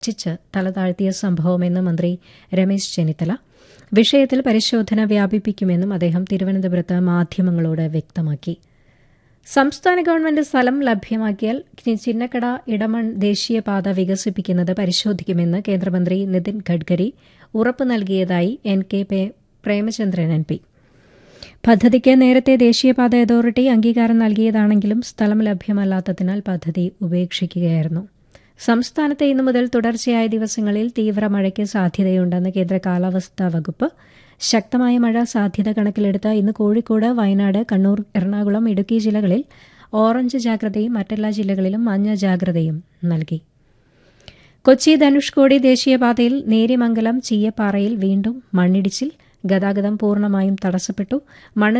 ചിച്ച് തലതാഴ്ത്തിയ സംഭവമെന്ന് മന്ത്രി രമേശ് ചെന്നിത്തല വിഷയത്തിൽ പരിശോധന വ്യാപിപ്പിക്കുമെന്നും അദ്ദേഹം തിരുവനന്തപുരത്ത് മാധ്യമങ്ങളോട് വ്യക്തമാക്കി സംസ്ഥാന ഗവൺമെന്റ് സ്ഥലം ലഭ്യമാക്കിയാൽ ചിന്നക്കട ഇടമൺ ദേശീയപാത വികസിപ്പിക്കുന്നത് പരിശോധിക്കുമെന്ന് കേന്ദ്രമന്ത്രി നിതിൻ ഗഡ്കരി ഉറപ്പു നൽകിയതായി N K Premachandran M P പദ്ധതിക്ക് നേരത്തെ ദേശീയപാത അതോറിറ്റി അംഗീകാരം നൽകിയതാണെങ്കിലും സ്ഥലം ലഭ്യമല്ലാത്തതിനാൽ പദ്ധതി ഉപേക്ഷിക്കുകയായിരുന്നു സംസ്ഥാനത്ത് ഇന്നു മുതൽ തുടർച്ചയായ ദിവസങ്ങളിൽ തീവ്ര മഴയ്ക്ക് സാധ്യതയുണ്ടെന്ന് കേന്ദ്ര കാലാവസ്ഥാ വകുപ്പ് ശക്തമായ മഴ സാധ്യത കണക്കിലെടുത്ത് ഇന്ന് കോഴിക്കോട് വയനാട് കണ്ണൂർ എറണാകുളം ഇടുക്കി ജില്ലകളിൽ ഓറഞ്ച് ജാഗ്രതയും മറ്റെല്ലാ ജില്ലകളിലും മഞ്ഞ ജാഗ്രതയും നൽകി കൊച്ചി ധനുഷ്കോടി ദേശീയപാതയിൽ നേര്യമംഗലം ചീയപ്പാറയിൽ വീണ്ടും മണ്ണിടിച്ചിൽ ഗതാഗതം പൂർണ്ണമായും തടസ്സപ്പെട്ടു മണ്ണ്